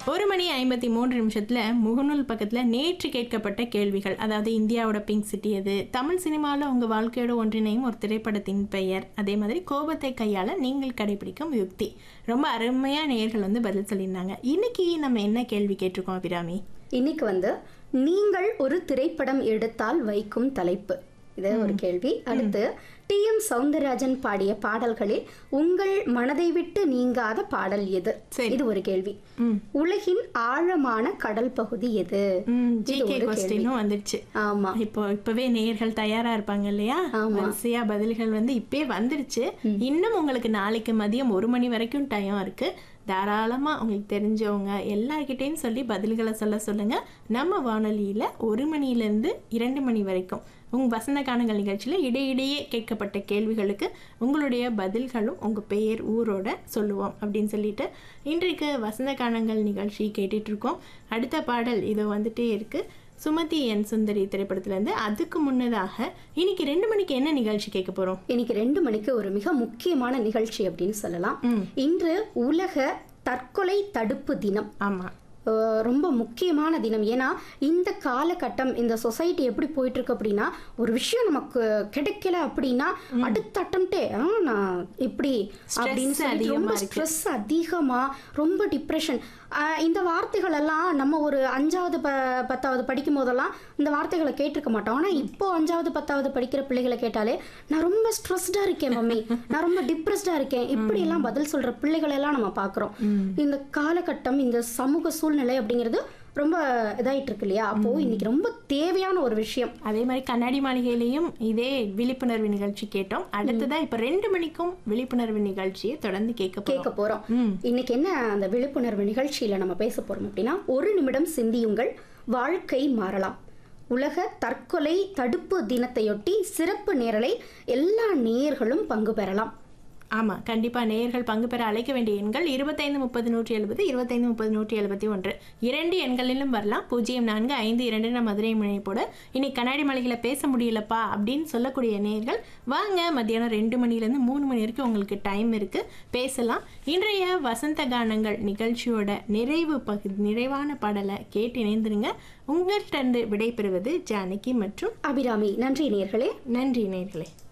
ஒரு மணி ஐம்பத்தி மூன்று நிமிஷத்தில் முகநூல் பக்கத்தில் நேற்று கேட்கப்பட்ட கேள்விகள் அதாவது இந்தியாவோட பிங்க் சிட்டி எது தமிழ் சினிமாவில் உங்கள் வாழ்க்கையோட ஒன்றிணையும் ஒரு திரைப்படத்தின் பெயர் அதே மாதிரி கோபத்தை கையாள நீங்கள் கடைபிடிக்கும் யுக்தி ரொம்ப அருமையாக நேயர்கள் வந்து பதில் சொல்லியிருந்தாங்க இன்னைக்கு நம்ம என்ன கேள்வி கேட்டிருக்கோம் அபிராமி இன்னைக்கு வந்து நீங்கள் ஒரு திரைப்படம் எடுத்தால் வைக்கும் தலைப்பு இது ஒரு கேள்வி அடுத்து டி எம் சவுந்தரராஜன் பாடிய பாடல்களில் உங்கள் மனதை விட்டு நீங்காத பாடல் எது சரி. இது ஒரு கேள்வி உலகின் ஆழமான கடல் பகுதி எது ஜிகே ஒரு கொஸ்டினும் வந்துடுச்சு ஆமா இப்போ இப்பவே நேயர்கள் தயாரா இருப்பாங்க இல்லையா வரிசையா பதில்கள் வந்து இப்பே வந்துடுச்சு இன்னும் உங்களுக்கு நாளைக்கு மதியம் ஒரு மணி வரைக்கும் டைம் இருக்கு தாராளமா உங்களுக்கு தெரிஞ்சவங்க எல்லார்கிட்டையும் சொல்லி பதில்களை சொல்ல சொல்லுங்க நம்ம வானொலியில ஒரு மணில இருந்து இரண்டு மணி வரைக்கும் உங்க வசந்த கானங்கள் நிகழ்ச்சியில இடையிடையே கேட்கப்பட்ட கேள்விகளுக்கு உங்களுடைய பதில்களும் உங்க பெயர் ஊரோட சொல்லுவோம் அப்படின்னு சொல்லிட்டு இன்றைக்கு வசந்த கானங்கள் நிகழ்ச்சி கேட்டுட்டு இருக்கோம் அடுத்த பாடல் இது வந்துட்டே இருக்கு சுமதி என் சுந்தரி திரைப்படத்துல இருந்து அதுக்கு முன்னதாக இன்னைக்கு ரெண்டு மணிக்கு என்ன நிகழ்ச்சி கேட்க போறோம் இன்னைக்கு ரெண்டு மணிக்கு ஒரு மிக முக்கியமான நிகழ்ச்சி அப்படின்னு சொல்லலாம் இன்று உலக தற்கொலை தடுப்பு தினம் ஆமா அஹ் ரொம்ப முக்கியமான தினம் ஏன்னா இந்த காலகட்டம் இந்த சொசைட்டி எப்படி போயிட்டு இருக்கு அப்படின்னா ஒரு விஷயம் நமக்கு கிடைக்கல அப்படின்னா அடுத்த அட்டம்ப்டே நான் இப்படி அப்படின்னு சொல்லிட்டு ரொம்ப ஸ்ட்ரெஸ் அதிகமா ரொம்ப டிப்ரெஷன் இந்த வார்த்தைகள் எல்லாம் நம்ம ஒரு அஞ்சாவது ப பத்தாவது படிக்கும் போதெல்லாம் இந்த வார்த்தைகளை கேட்டிருக்க மாட்டோம் ஆனா இப்போ அஞ்சாவது பத்தாவது படிக்கிற பிள்ளைகளை கேட்டாலே நான் ரொம்ப ஸ்ட்ரெஸ்டா இருக்கேன் மம்மி நான் ரொம்ப டிப்ரெஸ்டா இருக்கேன் இப்படி எல்லாம் பதில் சொல்ற பிள்ளைகளை எல்லாம் நம்ம பாக்குறோம் இந்த காலகட்டம் இந்த சமூக சூழ்நிலை அப்படிங்கிறது ரொம்ப இதாயிட்டு இருக்கு இல்லையா அப்போ இன்னைக்கு ரொம்ப தேவையான ஒரு விஷயம் அதே மாதிரி கண்ணாடி மாளிகையிலையும் இதே விழிப்புணர்வு நிகழ்ச்சி கேட்டோம் அடுத்ததா இப்ப ரெண்டு மணிக்கும் விழிப்புணர்வு நிகழ்ச்சியை தொடர்ந்து கேட்க போறோம் கேட்க போறோம் இன்னைக்கு என்ன அந்த விழிப்புணர்வு நிகழ்ச்சியில நம்ம பேச போறோம் அப்படின்னா ஒரு நிமிடம் சிந்தியுங்கள் வாழ்க்கை மாறலாம் உலக தற்கொலை தடுப்பு தினத்தையொட்டி சிறப்பு நேரலை எல்லா நேயர்களும் பங்கு பெறலாம் ஆமா கண்டிப்பா நேயர்கள் பங்கு பெற அழைக்க வேண்டிய எண்கள் இருபத்தைந்து முப்பது நூற்றி எழுபது இருபத்தைந்து முப்பது நூற்றி எழுபத்தி ஒன்று இரண்டு எண்களிலும் வரலாம் பூஜ்ஜியம் நான்கு ஐந்து இரண்டு மதுரை முனைப்போடு இன்னைக்கு கண்ணாடி மலைகளை பேச முடியலப்பா அப்படின்னு சொல்லக்கூடிய நேயர்கள் வாங்க மத்தியானம் ரெண்டு மணிலேருந்து மூணு மணி வரைக்கும் உங்களுக்கு டைம் இருக்கு பேசலாம் இன்றைய வசந்த கானங்கள் நிகழ்ச்சியோட நிறைவு பகுதி நிறைவான பாடலை கேட்டு இணைந்துருங்க உங்கள்கிட்ட இருந்து விடைபெறுவது ஜானகி மற்றும் அபிராமி நன்றி நேயர்களே நன்றி நேயர்களே